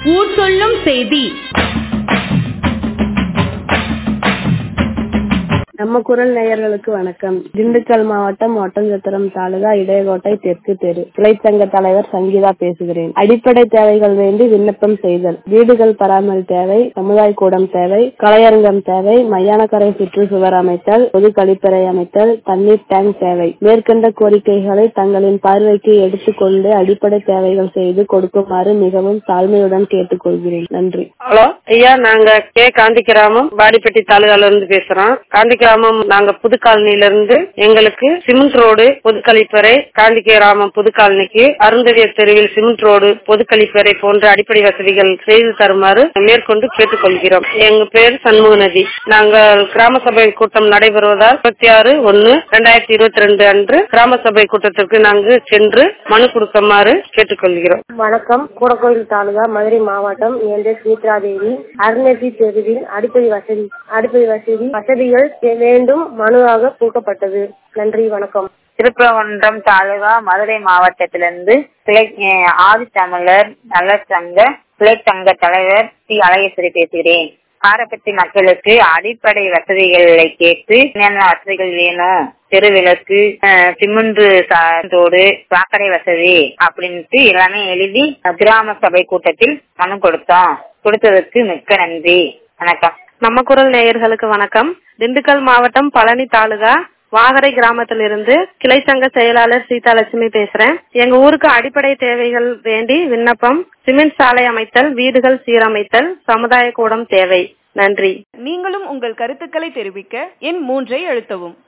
ஊர் சொல்லும் செய்தி நம்ம குரல் நேயர்களுக்கு வணக்கம் திண்டுக்கல் மாவட்டம் ஒட்டஞ்சத்திரம் தாலுகா இடையகோட்டை தெற்கு தெரு கிளைச்சங்க தலைவர் சங்கீதா பேசுகிறேன் அடிப்படை தேவைகள் வேண்டி விண்ணப்பம் செய்தல் வீடுகள் பராமரி தேவை சமுதாய கூடம் தேவை கலையரங்கம் தேவை மையானக்கரை சுற்றுச்சுவர் அமைத்தல் பொது கழிப்பறை அமைத்தல் தண்ணீர் டேங்க் தேவை மேற்கண்ட கோரிக்கைகளை தங்களின் பார்வைக்கு எடுத்துக்கொண்டு அடிப்படை தேவைகள் செய்து கொடுக்குமாறு மிகவும் தாழ்மையுடன் கேட்டுக்கொள்கிறேன் நன்றி ஹலோ ஐயா நாங்க கே காந்தி கிராமம் பாடிப்பட்டி தாலுகால இருந்து பேசுறோம் காந்தி கிராமம் நாங்க புது காலனில இருந்து எங்களுக்கு சிமெண்ட் ரோடு பொது கழிப்பறை காந்தி கிராமம் புது காலனிக்கு அருந்ததியர் தெருவில் சிமெண்ட் ரோடு பொது கழிப்பறை போன்ற அடிப்படை வசதிகள் செய்து தருமாறு மேற்கொண்டு கேட்டுக்கொள்கிறோம் எங்க பேர் சண்முக நதி நாங்கள் கிராம சபை கூட்டம் நடைபெறுவதால் இருபத்தி ஆறு ஒன்னு ரெண்டாயிரத்தி இருபத்தி ரெண்டு அன்று கிராம சபை கூட்டத்திற்கு நாங்கள் சென்று மனு கொடுக்குமாறு கேட்டுக்கொள்கிறோம் வணக்கம் கூடக்கோயில் தாலுகா மதுரை மாவட்டம் என் பேர் சுமித்ராதேவி அருணதி தெருவில் அடிப்படை வசதி அடிப்படை வசதி வசதிகள் வேண்டும் மனுவாக கொடுக்கப்பட்டது நன்றி வணக்கம் திருப்பரங்குன்றம் தாலுகா மதுரை மாவட்டத்திலிருந்து கிளை அஹ் ஆதித்தமிழர் நல சங்க கிளை சங்க தலைவர் சி அழகேஸ்வரி பேசுகிறேன் காரப்பட்டி மக்களுக்கு அடிப்படை வசதிகளை கேட்டு என்னென்ன வசதிகள் வேணும் தெருவிளக்கு அஹ், சிமெண்ட் சாந்தோடு சாக்கடை வசதி அப்படின்ட்டு எல்லாமே எழுதி கிராம சபை கூட்டத்தில் மனு கொடுத்தோம் கொடுத்ததற்கு மிக்க நன்றி வணக்கம் நம்ம குரல் நேயர்களுக்கு வணக்கம் திண்டுக்கல் மாவட்டம் பழனி தாலுகா வாகரை கிராமத்திலிருந்து கிளை சங்க செயலாளர் சீதாலட்சுமி பேசுறேன் எங்க ஊருக்கு அடிப்படை தேவைகள் வேண்டி விண்ணப்பம் சிமெண்ட் சாலை அமைத்தல் வீடுகள் சீரமைத்தல் சமுதாய கூடம் தேவை நன்றி நீங்களும் உங்கள் கருத்துக்களை தெரிவிக்க எண் மூன்றை அழுத்தவும்